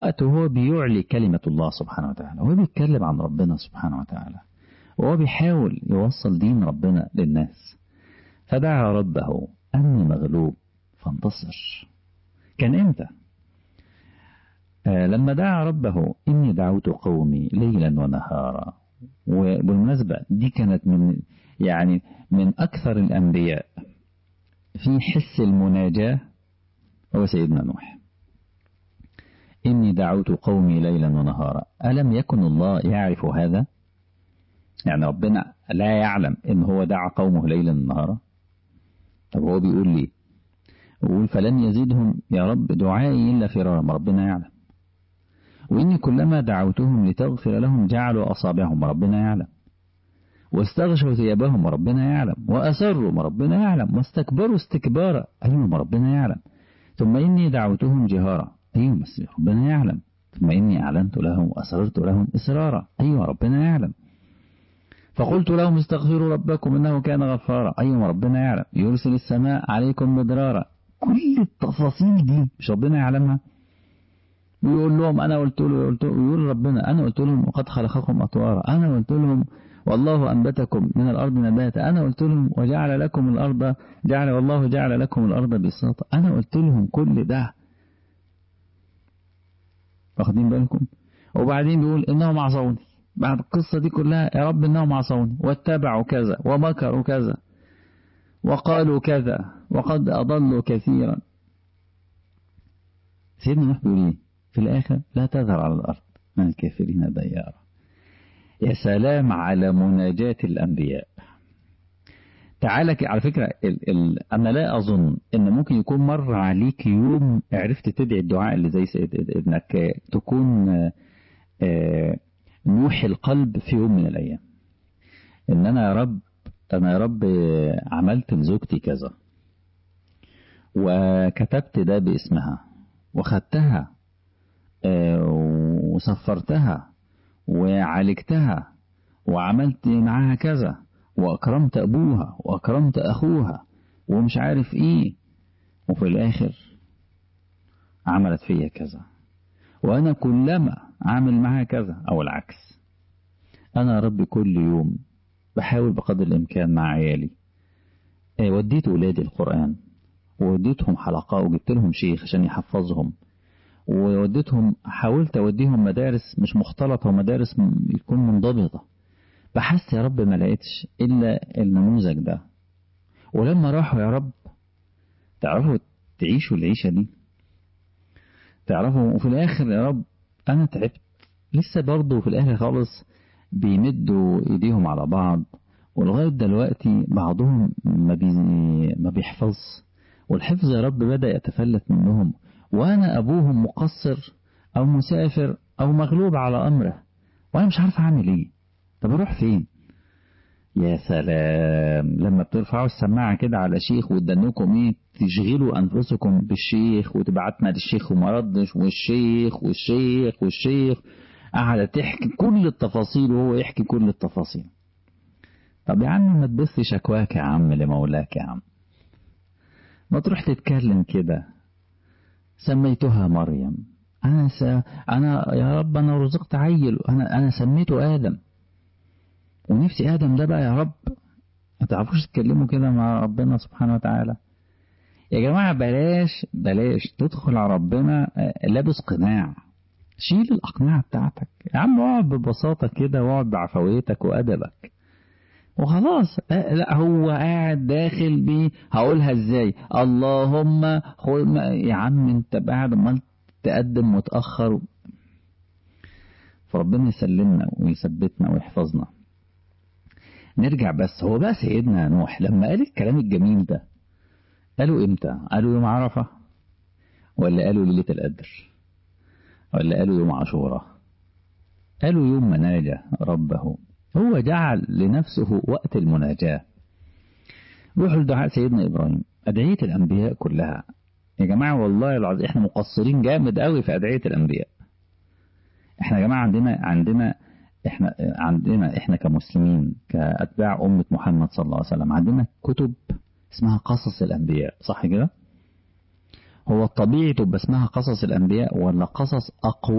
وهو بيعلي كلمة الله سبحانه وتعالى وهو بيتكلم عن ربنا سبحانه وتعالى وهو بيحاول يوصل دين ربنا للناس فدعا ربه أني مغلوب فانتصر كان إمتى آه لما دعا ربه إني دعوت قومي ليلا ونهارا وبالمناسبة دي كانت من يعني من أكثر الأنبياء في حس المناجاة هو سيدنا نوح إني دعوت قومي ليلا ونهارا ألم يكن الله يعرف هذا يعني ربنا لا يعلم إن هو دعا قومه ليلا ونهارا طب هو بيقول لي يقول فلن يزيدهم يا رب دعائي إلا فرارا ما ربنا يعلم وإني كلما دعوتهم لتغفر لهم جعلوا أصابعهم ربنا يعلم واستغشوا ثيابهم ربنا يعلم وأسروا ربنا يعلم واستكبروا استكبارا أيوة ربنا يعلم ثم إني دعوتهم جهارا أيوة بس ربنا يعلم ثم إني أعلنت لهم وأسررت لهم إسرارا أيوة ربنا يعلم فقلت لهم استغفروا ربكم إنه كان غفارا أيوة ربنا يعلم يرسل السماء عليكم مدرارا كل التفاصيل دي مش ربنا يعلمها ويقول لهم أنا قلت له قلت ويقول ربنا أنا قلت لهم وقد خلقكم أطوارا أنا قلت لهم والله أنبتكم من الأرض نباتا أنا قلت لهم وجعل لكم الأرض جعل والله جعل لكم الأرض بساطا أنا قلت لهم كل ده واخدين بالكم وبعدين بيقول إنهم عصوني بعد القصة دي كلها يا رب إنهم عصوني واتبعوا كذا ومكروا كذا وقالوا كذا وقد أضلوا كثيرا سيدنا نوح بيقول ايه في الآخر لا تذر على الأرض من الكافرين ديارا يا سلام على مناجاة الأنبياء تعالى على فكرة ال ال أنا لا أظن إن ممكن يكون مر عليك يوم عرفت تدعي الدعاء اللي زي إنك تكون نوح القلب في يوم من الأيام إن أنا يا رب أنا يا رب عملت لزوجتي كذا وكتبت ده باسمها وخدتها وسفرتها وعالجتها وعملت معاها كذا وأكرمت أبوها وأكرمت أخوها ومش عارف إيه وفي الآخر عملت فيا كذا وأنا كلما عامل معاها كذا أو العكس أنا يا رب كل يوم بحاول بقدر الإمكان مع عيالي وديت ولادي القرآن ووديتهم حلقة وجبت لهم شيخ عشان يحفظهم ووديتهم حاولت أوديهم مدارس مش مختلطة ومدارس يكون منضبطة بحثت يا رب ما لقيتش إلا النموذج ده ولما راحوا يا رب تعرفوا تعيشوا العيشة دي تعرفوا وفي الآخر يا رب أنا تعبت لسه برضه في الآخر خالص بيمدوا إيديهم على بعض ولغاية دلوقتي بعضهم ما, بي ما بيحفظ والحفظ يا رب بدأ يتفلت منهم وأنا أبوهم مقصر أو مسافر أو مغلوب على أمره وأنا مش عارف أعمل إيه طب أروح فين يا سلام لما بترفعوا السماعة كده على شيخ وتدنكم ايه تشغلوا أنفسكم بالشيخ وتبعتنا للشيخ وما ردش والشيخ والشيخ والشيخ قاعدة تحكي كل التفاصيل وهو يحكي كل التفاصيل طب يا عم ما تبث شكواك يا عم لمولاك يا عم ما تروح تتكلم كده سميتها مريم أنا س... أنا يا رب أنا رزقت عيل أنا أنا سميته آدم ونفسي آدم ده بقى يا رب ما تعرفوش تتكلموا كده مع ربنا سبحانه وتعالى يا جماعة بلاش بلاش تدخل على ربنا لابس قناع شيل الأقنعة بتاعتك يا عم اقعد ببساطة كده واقعد بعفويتك وأدبك وخلاص لا هو قاعد داخل بيه هقولها ازاي اللهم خل يا عم انت قاعد امال تقدم متأخر فربنا يسلمنا ويثبتنا ويحفظنا نرجع بس هو بقى سيدنا نوح لما قال الكلام الجميل ده قالوا امتى قالوا يوم عرفة ولا قالوا ليلة القدر ولا قالوا يوم عاشوراء قالوا يوم مناجى ربه هو جعل لنفسه وقت المناجاة روحوا لدعاء سيدنا إبراهيم أدعية الأنبياء كلها يا جماعة والله العظيم احنا مقصرين جامد قوي في أدعية الأنبياء احنا يا جماعة عندنا عندنا احنا عندنا احنا كمسلمين كأتباع أمة محمد صلى الله عليه وسلم عندنا كتب اسمها قصص الأنبياء صح كده هو الطبيعي تبقى اسمها قصص الأنبياء ولا قصص أقوى